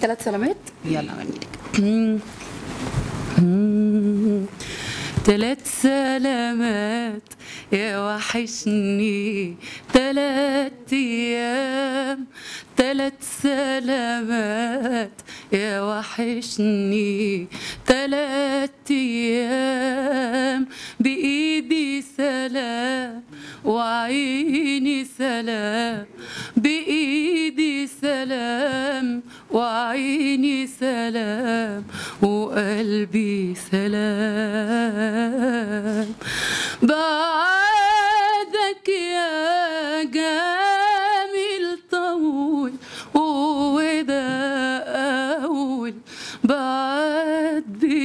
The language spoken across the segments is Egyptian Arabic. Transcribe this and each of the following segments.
ثلاث سلامات يلا غني لك تلات سلامات يا وحشني تلات ايام تلات سلامات يا وحشني تلات ايام بايدي سلام وعيني سلام بايدي سلام وعيني سلام وقلبي سلام بعدك يا جميل طول وده أول بعد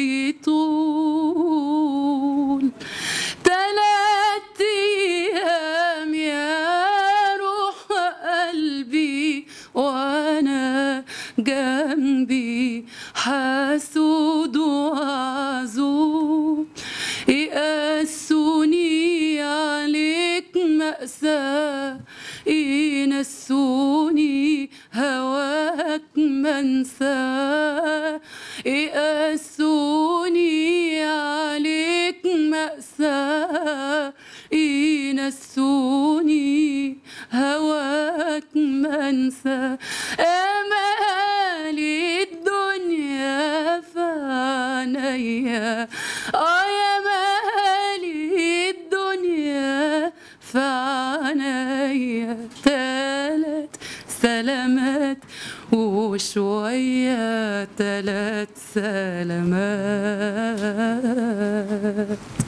بيطول تلات أيام يا روح قلبي وأنا جنبي حسود وعزول يقسوني عليك مأساة ينسوني هواك منساه يقسوني عليك مأساة ينسوني هواك منسى امالي الدنيا فعنيا اه يا مالي الدنيا فعنيا تلات سلامات وشوية تلات سلامات